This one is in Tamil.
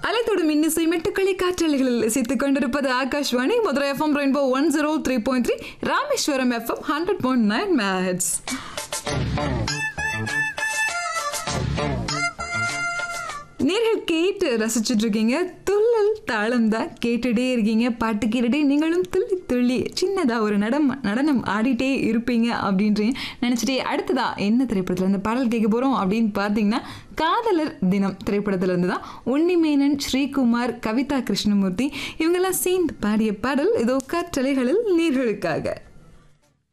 அலைத்தோடும் இன்னிசை மெட்டுக்களை காற்றலைகளில் இசைத்துக் கொண்டிருப்பது Akashvani Madurai FM rainbow one zero three point three Rameswaram FM hundred point nine மேட்ஸ் நேர்கள் கேட்டு ரசிச்சுட்டு இருக்கீங்க துள்ளல் தாளம் தான் கேட்டுட்டே இருக்கீங்க பாட்டு கேட்டுட்டே நீங்களும் துள்ளி துள்ளி சின்னதா ஒரு நடம் நடனம் ஆடிட்டே இருப்பீங்க அப்படின்றீங்க நினச்சிட்டே அடுத்ததா என்ன திரைப்படத்தில் இந்த பாடல் கேட்க போகிறோம் அப்படின்னு பார்த்தீங்கன்னா காதலர் தினம் திரைப்படத்துல இருந்து தான் உன்னிமேனன் ஸ்ரீகுமார் கவிதா கிருஷ்ணமூர்த்தி இவங்கெல்லாம் சேர்ந்து பாடிய பாடல் இதோ கற்றலைகளில் நீர்களுக்காக